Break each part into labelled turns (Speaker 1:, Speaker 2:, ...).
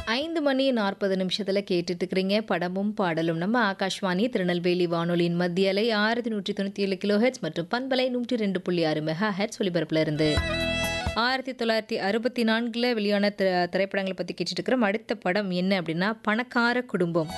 Speaker 1: ஐந்து மணி நாற்பது நிமிஷத்தில் கேட்டுட்டு இருக்கிறீங்க படமும் பாடலும் நம்ம ஆகாஷ்வாணி திருநெல்வேலி வானொலியின் மத்திய அலை ஆயிரத்தி நூற்றி தொண்ணூற்றி ஏழு கிலோ ஹெட்ஸ் மற்றும் பண்பலை நூற்றி ரெண்டு புள்ளி ஆறு மெகா ஹெட்ஸ் ஒலிபரப்புல இருந்து ஆயிரத்தி தொள்ளாயிரத்தி அறுபத்தி நான்கில் வெளியான திரை திரைப்படங்களை பற்றி கேட்டுட்டு இருக்கிறோம் அடுத்த படம் என்ன அப்படின்னா பணக்கார குடும்பம்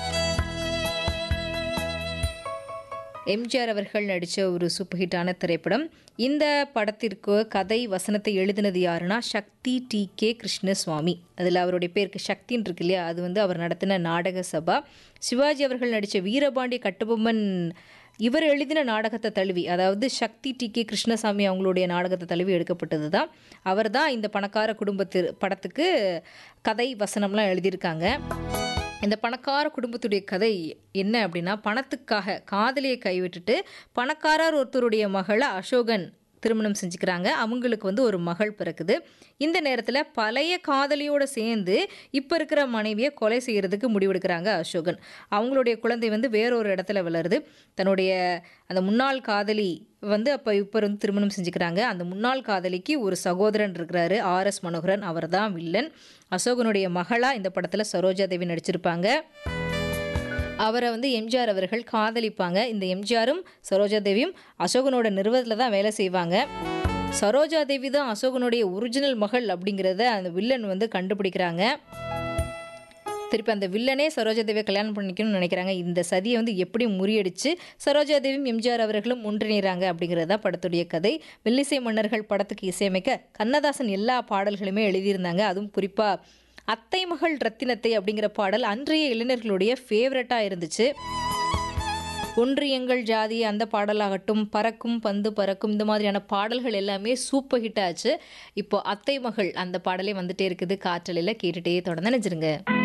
Speaker 1: எம்ஜிஆர் அவர்கள் நடித்த ஒரு சூப்பர் ஹிட்டான திரைப்படம் இந்த படத்திற்கு கதை வசனத்தை எழுதினது யாருன்னா சக்தி டி கே கிருஷ்ணசுவாமி அதில் அவருடைய பேருக்கு சக்தின்னு இருக்கு இல்லையா அது வந்து அவர் நடத்தின நாடக சபா சிவாஜி அவர்கள் நடித்த வீரபாண்டிய கட்டபொம்மன் இவர் எழுதின நாடகத்தை தழுவி அதாவது சக்தி டி கே கிருஷ்ணசாமி அவங்களுடைய நாடகத்தை தழுவி எடுக்கப்பட்டது தான் அவர் தான் இந்த பணக்கார குடும்பத்து படத்துக்கு கதை வசனம்லாம் எழுதியிருக்காங்க இந்த பணக்கார குடும்பத்துடைய கதை என்ன அப்படின்னா பணத்துக்காக காதலியை கைவிட்டுட்டு பணக்காரர் ஒருத்தருடைய மகளை அசோகன் திருமணம் செஞ்சுக்கிறாங்க அவங்களுக்கு வந்து ஒரு மகள் பிறக்குது இந்த நேரத்தில் பழைய காதலியோடு சேர்ந்து இப்போ இருக்கிற மனைவியை கொலை செய்கிறதுக்கு முடிவெடுக்கிறாங்க அசோகன் அவங்களுடைய குழந்தை வந்து வேறொரு இடத்துல வளருது தன்னுடைய அந்த முன்னாள் காதலி வந்து அப்போ இப்போ வந்து திருமணம் செஞ்சுக்கிறாங்க அந்த முன்னாள் காதலிக்கு ஒரு சகோதரன் இருக்கிறாரு ஆர்எஸ் மனோகரன் அவர் தான் வில்லன் அசோகனுடைய மகளாக இந்த படத்தில் சரோஜா தேவி நடிச்சிருப்பாங்க அவரை வந்து எம்ஜிஆர் அவர்கள் காதலிப்பாங்க இந்த எம்ஜிஆரும் சரோஜா தேவியும் அசோகனோட நிறுவனத்தில் தான் வேலை செய்வாங்க சரோஜா தேவி தான் அசோகனுடைய ஒரிஜினல் மகள் அப்படிங்கிறத அந்த வில்லன் வந்து கண்டுபிடிக்கிறாங்க திருப்பி அந்த வில்லனே சரோஜா தேவியை கல்யாணம் பண்ணிக்கணும்னு நினைக்கிறாங்க இந்த சதியை வந்து எப்படி முறியடிச்சு சரோஜா தேவியும் எம்ஜிஆர் அவர்களும் ஒன்றிணைறாங்க அப்படிங்கிறது தான் படத்துடைய கதை வெள்ளிசை மன்னர்கள் படத்துக்கு இசையமைக்க கண்ணதாசன் எல்லா பாடல்களுமே எழுதியிருந்தாங்க அதுவும் குறிப்பாக அத்தை மகள் ரத்தினத்தை அப்படிங்கிற பாடல் அன்றைய இளைஞர்களுடைய ஃபேவரட்டாக இருந்துச்சு ஒன்று எங்கள் ஜாதி அந்த பாடலாகட்டும் பறக்கும் பந்து பறக்கும் இந்த மாதிரியான பாடல்கள் எல்லாமே சூப்பர் ஹிட் ஆச்சு இப்போ அத்தை மகள் அந்த பாடலே வந்துட்டே இருக்குது காற்றலையில் கேட்டுட்டே தொடர்ந்து நினைச்சிருங்க